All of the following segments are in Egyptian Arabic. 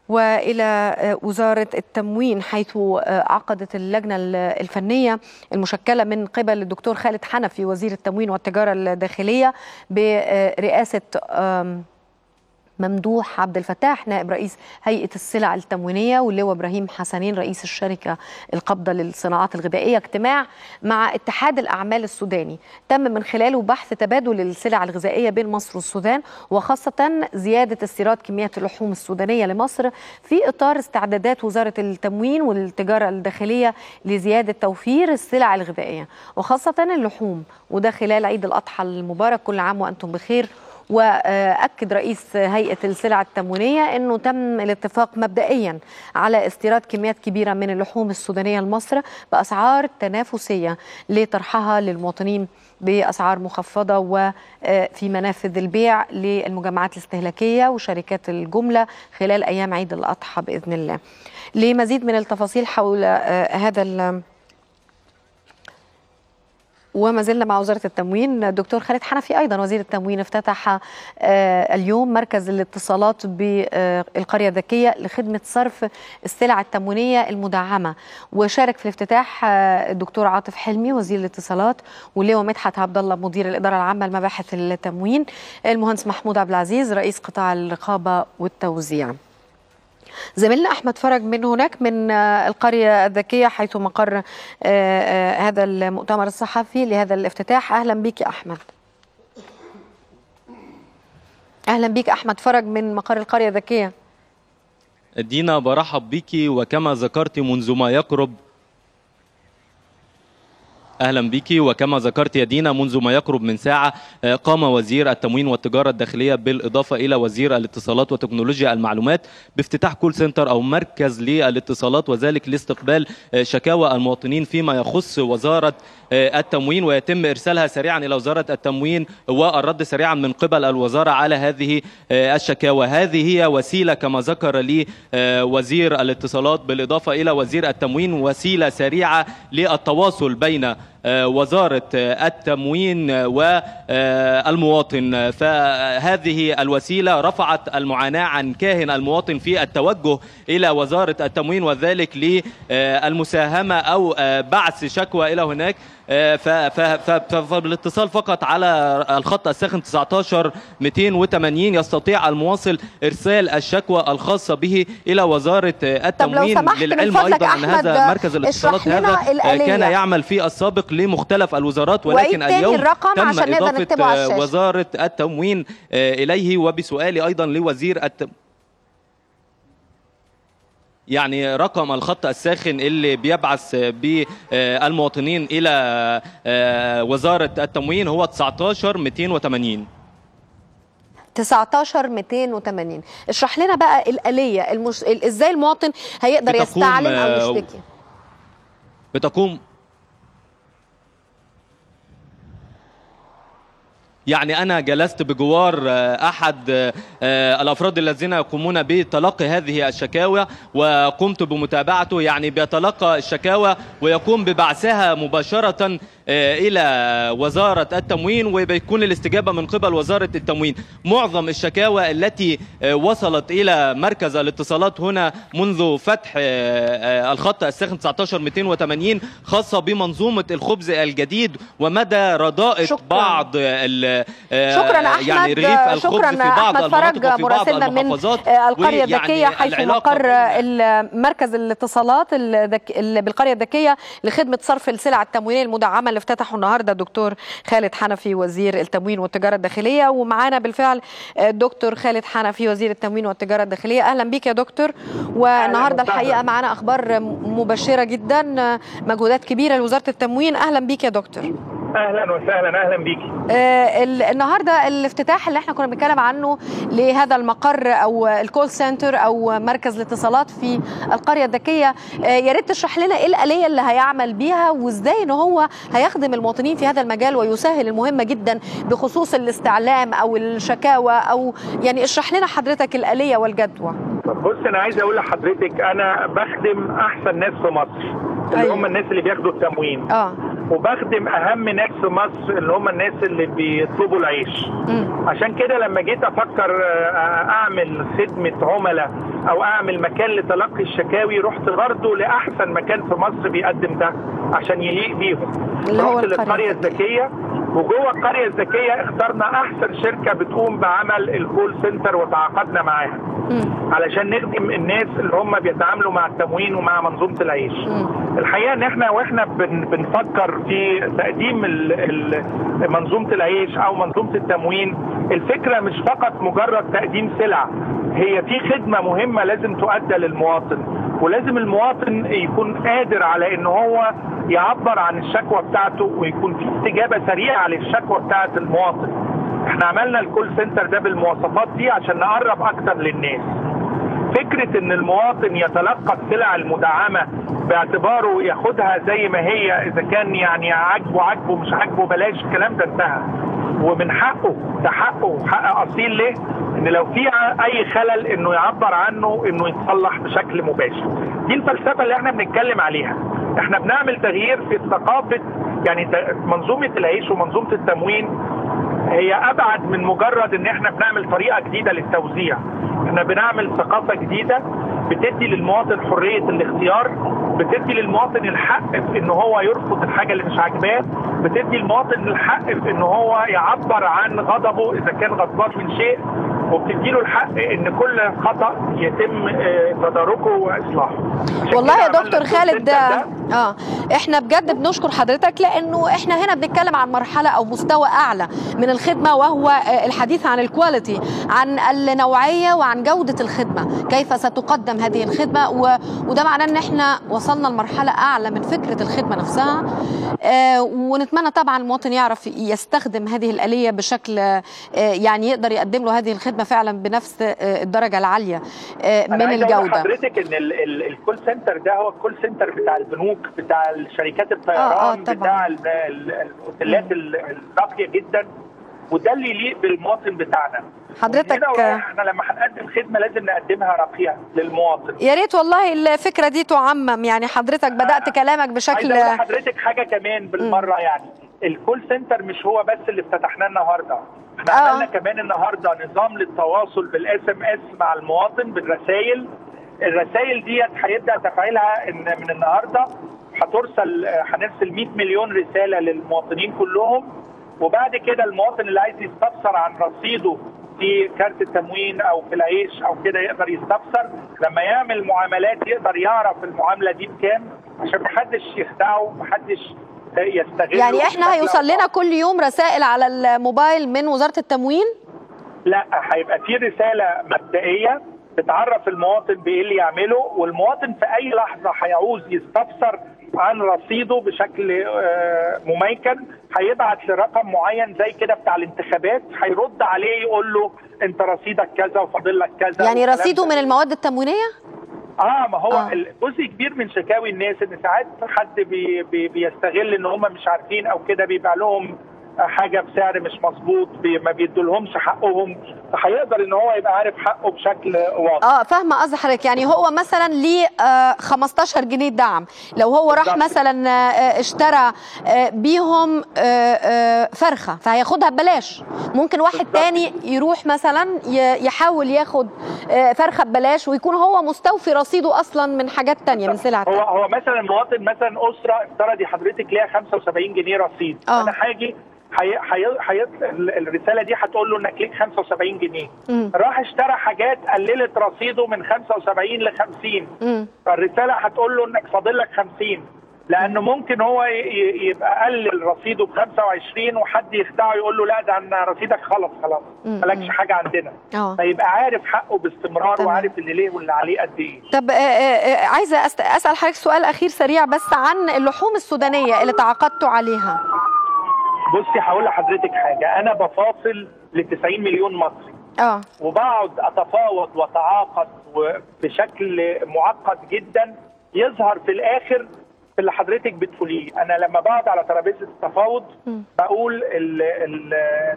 والى وزاره التموين حيث عقدت اللجنه الفنيه المشكله من قبل الدكتور خالد حنفي وزير التموين والتجاره الداخليه برئاسه ممدوح عبد الفتاح نائب رئيس هيئه السلع التموينيه واللواء ابراهيم حسنين رئيس الشركه القابضه للصناعات الغذائيه اجتماع مع اتحاد الاعمال السوداني تم من خلاله بحث تبادل السلع الغذائيه بين مصر والسودان وخاصه زياده استيراد كميات اللحوم السودانيه لمصر في اطار استعدادات وزاره التموين والتجاره الداخليه لزياده توفير السلع الغذائيه وخاصه اللحوم وده خلال عيد الاضحى المبارك كل عام وانتم بخير واكد رئيس هيئه السلع التموينيه انه تم الاتفاق مبدئيا على استيراد كميات كبيره من اللحوم السودانيه لمصر باسعار تنافسيه لطرحها للمواطنين باسعار مخفضه وفي منافذ البيع للمجمعات الاستهلاكيه وشركات الجمله خلال ايام عيد الاضحى باذن الله. لمزيد من التفاصيل حول هذا وما زلنا مع وزاره التموين الدكتور خالد حنفي ايضا وزير التموين افتتح اليوم مركز الاتصالات بالقريه الذكيه لخدمه صرف السلع التموينيه المدعمه وشارك في الافتتاح الدكتور عاطف حلمي وزير الاتصالات واللواء مدحت عبد الله مدير الاداره العامه لمباحث التموين المهندس محمود عبد العزيز رئيس قطاع الرقابه والتوزيع زميلنا احمد فرج من هناك من القريه الذكيه حيث مقر هذا المؤتمر الصحفي لهذا الافتتاح اهلا بك يا احمد اهلا بك احمد فرج من مقر القريه الذكيه دينا برحب بك وكما ذكرت منذ ما يقرب اهلا بك وكما ذكرت يا دينا منذ ما يقرب من ساعه قام وزير التموين والتجاره الداخليه بالاضافه الى وزير الاتصالات وتكنولوجيا المعلومات بافتتاح كول سنتر او مركز للاتصالات وذلك لاستقبال شكاوى المواطنين فيما يخص وزاره التموين ويتم ارسالها سريعا الى وزاره التموين والرد سريعا من قبل الوزاره على هذه الشكاوى هذه هي وسيله كما ذكر لي وزير الاتصالات بالاضافه الى وزير التموين وسيله سريعه للتواصل بين وزارة التموين والمواطن فهذه الوسيلة رفعت المعاناة عن كاهن المواطن في التوجه إلى وزارة التموين وذلك للمساهمة أو بعث شكوى إلى هناك فبالاتصال فقط على الخط الساخن 19 280 يستطيع المواصل ارسال الشكوى الخاصه به الى وزاره التموين للعلم ايضا ان هذا مركز الاتصالات هذا كان يعمل في السابق لمختلف الوزارات ولكن اليوم تم اضافه وزاره التموين اليه وبسؤالي ايضا لوزير التموين يعني رقم الخط الساخن اللي بيبعث بالمواطنين الى وزاره التموين هو 19 280 19 280 اشرح لنا بقى الآلية المش... ازاي المواطن هيقدر يستعلم او يشتكي بتقوم يعني أنا جلست بجوار أحد الأفراد الذين يقومون بتلقي هذه الشكاوى وقمت بمتابعته يعني بيتلقى الشكاوى ويقوم ببعثها مباشرة إلى وزارة التموين وبيكون الاستجابة من قبل وزارة التموين معظم الشكاوى التي وصلت إلى مركز الاتصالات هنا منذ فتح الخط الساخن 19 280 خاصة بمنظومة الخبز الجديد ومدى رداءة شكرا. بعض شكرا احمد يعني رغيف الخبز شكرا في بعض احمد فرج المناطق وفي بعض مراسلنا من المحافظات القريه ويعني الذكيه حيث العلاقة مقر بين- مركز الاتصالات الذك... ال- بالقريه الذكيه لخدمه صرف السلع التموينيه المدعمه اللي افتتحه النهارده الدكتور خالد حنفي وزير التموين والتجاره الداخليه ومعانا بالفعل الدكتور خالد حنفي وزير التموين والتجاره الداخليه اهلا بك يا دكتور والنهارده وسهلا. الحقيقه معانا اخبار مبشره جدا مجهودات كبيره لوزاره التموين اهلا بك يا دكتور اهلا وسهلا اهلا بيكي آه، ال- النهارده الافتتاح اللي احنا كنا بنتكلم عنه لهذا المقر او الكول سنتر او مركز الاتصالات في القريه الذكيه آه، يا ريت تشرح لنا ايه الاليه اللي هيعمل بيها وازاي ان هو هيخدم المواطنين في هذا المجال ويسهل المهمه جدا بخصوص الاستعلام او الشكاوى او يعني اشرح لنا حضرتك الاليه والجدوى طب بص انا عايز اقول لحضرتك انا بخدم احسن ناس في مصر اللي أيوة. هم الناس اللي بياخدوا التموين اه وبخدم اهم ناس في مصر اللي هم الناس اللي بيطلبوا العيش مم. عشان كده لما جيت افكر آه، اعمل خدمه عملاء او اعمل مكان لتلقي الشكاوي رحت برضه لاحسن مكان في مصر بيقدم ده عشان يليق بيهم اللي هو رحت القرية للقريه الذكية. الذكيه وجوه القريه الذكيه اخترنا احسن شركه بتقوم بعمل الكول سنتر وتعاقدنا معاها مم. علشان نخدم الناس اللي هم بيتعاملوا مع التموين ومع منظومه العيش مم. الحقيقه ان احنا واحنا بن بنفكر في تقديم ال- ال- منظومه العيش او منظومه التموين الفكره مش فقط مجرد تقديم سلع هي في خدمه مهمه لازم تؤدى للمواطن ولازم المواطن يكون قادر على ان هو يعبر عن الشكوى بتاعته ويكون في استجابه سريعه للشكوى بتاعه المواطن احنا عملنا الكول سنتر ده بالمواصفات دي عشان نقرب اكتر للناس فكرة ان المواطن يتلقى السلع المدعمة باعتباره ياخدها زي ما هي اذا كان يعني عاجبه عاجبه مش عاجبه بلاش الكلام ده انتهى ومن حقه ده حقه حق اصيل له ان لو في ع- اي خلل انه يعبر عنه انه يتصلح بشكل مباشر دي الفلسفة اللي احنا بنتكلم عليها احنا بنعمل تغيير في ثقافة يعني ت- منظومة العيش ومنظومة التموين هي ابعد من مجرد ان احنا بنعمل طريقه جديده للتوزيع احنا بنعمل ثقافه جديده بتدي للمواطن حريه الاختيار بتدي للمواطن الحق في ان هو يرفض الحاجه اللي مش عاجباه بتدي المواطن الحق في ان هو يعبر عن غضبه اذا كان غضبان من شيء وبتدي له الحق ان كل خطا يتم آه، تداركه واصلاحه عشان والله كده يا عملنا دكتور الكول خالد سنتر ده. اه احنا بجد بنشكر حضرتك لانه احنا هنا بنتكلم عن مرحله او مستوى اعلى من الخدمه وهو آه، الحديث عن الكواليتي عن النوعيه وعن جوده الخدمه كيف ستقدم هذه الخدمه و... وده معناه ان احنا وصلنا لمرحله اعلى من فكره الخدمه نفسها آه ونتمنى طبعا المواطن يعرف يستخدم هذه الاليه بشكل آه يعني يقدر يقدم له هذه الخدمه فعلا بنفس آه الدرجه العاليه آه أنا من عايز أقول الجوده لحضرتك ان ال- ال- الكول سنتر ده هو الكول سنتر بتاع البنوك بتاع شركات الطيران آه، آه، طبعاً. بتاع ال- ال- الاوتيلات ال- الراقيه جدا وده اللي يليق بالمواطن بتاعنا حضرتك- ومن هنا ورايح احنا لما هنقدم خدمه لازم نقدمها راقيه للمواطن يا ريت والله الفكره دي تعمم يعني حضرتك بدات كلامك بشكل عايز اقول لحضرتك حاجه كمان بالمره يعني الكول سنتر مش هو بس اللي افتتحناه النهارده احنا آه. عملنا كمان النهارده نظام للتواصل بالاس ام اس مع المواطن بالرسائل الرسائل ديت هيبدا تفعيلها ان من النهارده هترسل هنرسل 100 مليون رساله للمواطنين كلهم وبعد كده المواطن اللي عايز يستفسر عن رصيده في كارت التموين او في العيش او كده يقدر يستفسر لما يعمل معاملات يقدر يعرف المعامله دي بكام عشان محدش يخدعه محدش يستغله يعني احنا بشكل هيوصل أو لنا كل يوم رسائل على الموبايل من وزاره التموين لا هيبقى في رساله مبدئيه بتعرف المواطن بايه اللي يعمله والمواطن في اي لحظه هيعوز يستفسر عن رصيده بشكل آه، مميكن هيبعت لرقم معين زي كده بتاع الانتخابات هيرد عليه يقول له انت رصيدك كذا وفاضل لك كذا يعني والكلام رصيده ده. من المواد التموينيه اه ما هو آه. آه. جزء كبير من شكاوي الناس ان ساعات حد بي بي بيستغل ان هم مش عارفين او كده بيبيع لهم حاجه بسعر مش مظبوط بي ما بيدولهمش حقهم فهيقدر ان هو يبقى عارف حقه بشكل واضح اه فاهمه قصد حضرتك يعني هو مثلا ليه آه 15 جنيه دعم لو هو راح بالظبط. مثلا آه اشترى آه بيهم آه آه فرخه فهياخدها ببلاش ممكن واحد بالظبط. تاني يروح مثلا ي- يحاول ياخد آه فرخه ببلاش ويكون هو مستوفي رصيده اصلا من حاجات تانية من سلع هو تانية. هو مثلا مواطن مثلا اسره افترضي حضرتك ليها 75 جنيه رصيد آه. انا هاجي حي... حي... حي... ال- الرساله دي هتقول له انك ليك 75 جنيه مم. راح اشترى حاجات قللت رصيده من 75 ل 50 مم. فالرساله هتقول له انك فاضل لك 50 لانه ممكن هو ي- ي- يبقى قلل رصيده ب 25 وحد يخدعه يقول له لا ده عن رصيدك خلص خلاص مم. مالكش حاجه عندنا اه فيبقى عارف حقه باستمرار تمام. وعارف اللي ليه واللي عليه قد ايه طب آه، آه، آه، عايزه أست- اسال حضرتك سؤال اخير سريع بس عن اللحوم السودانيه اللي تعاقدتوا عليها بصي هقول لحضرتك حاجه انا بفاصل ل 90 مليون مصري اه وبقعد اتفاوض واتعاقد و- بشكل معقد جدا يظهر في الاخر في اللي حضرتك بتقوليه انا لما بقعد على ترابيزه التفاوض مم. بقول ال ال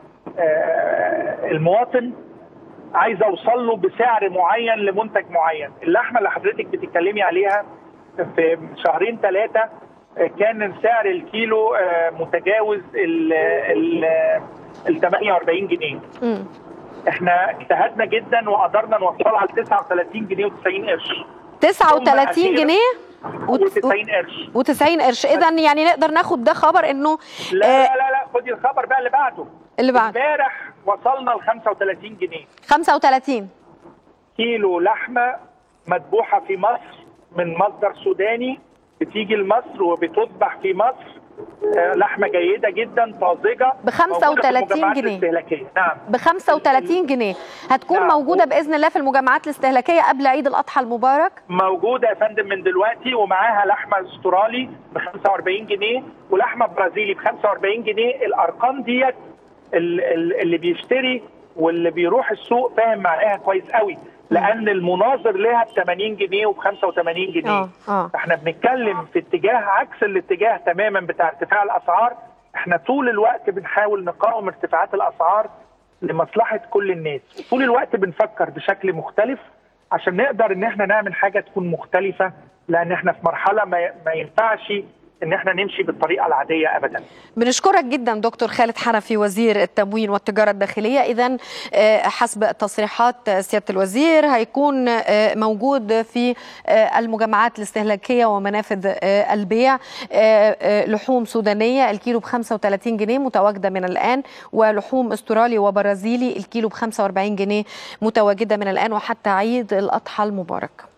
آه، المواطن عايز اوصل له بسعر معين لمنتج معين اللحمه اللي حضرتك بتتكلمي عليها في شهرين ثلاثه كان سعر الكيلو متجاوز ال ال ال 48 جنيه مم. احنا اجتهدنا جدا وقدرنا نوصلها ل 39 جنيه و90 قرش 39 جنيه و90 قرش و90 قرش اذا يعني نقدر ناخد ده خبر انه لا لا لا لا خدي الخبر بقى اللي بعده اللي بعده امبارح وصلنا ل 35 جنيه 35 كيلو لحمه مذبوحه في مصر من مصدر سوداني بتيجي لمصر وبتذبح في مصر آه، لحمه جيده جدا طازجه ب 35 جنيه. الاستهلاكيه نعم ب 35 جنيه هتكون نعم. موجوده باذن الله في المجمعات الاستهلاكيه قبل عيد الاضحى المبارك موجوده يا فندم من دلوقتي ومعاها لحمه استرالي ب 45 جنيه ولحمه برازيلي ب 45 جنيه الارقام ديت ال- ال- اللي بيشتري واللي بيروح السوق فاهم معناها كويس قوي لان المناظر لها ب 80 جنيه وب 85 جنيه اه اه احنا بنتكلم في اتجاه عكس الاتجاه تماما بتاع ارتفاع الاسعار احنا طول الوقت بنحاول نقاوم ارتفاعات الاسعار لمصلحه كل الناس طول الوقت بنفكر بشكل مختلف عشان نقدر ان احنا نعمل حاجه تكون مختلفه لان احنا في مرحله ما, ما ينفعش ان احنا نمشي بالطريقه العاديه ابدا بنشكرك جدا دكتور خالد حنفي وزير التموين والتجاره الداخليه اذا حسب تصريحات سياده الوزير هيكون آه، موجود في آه، المجمعات الاستهلاكيه ومنافذ آه، البيع آه، آه، لحوم سودانيه الكيلو ب 35 جنيه متواجده من الان ولحوم استرالي وبرازيلي الكيلو ب 45 جنيه متواجده من الان وحتى عيد الاضحى المبارك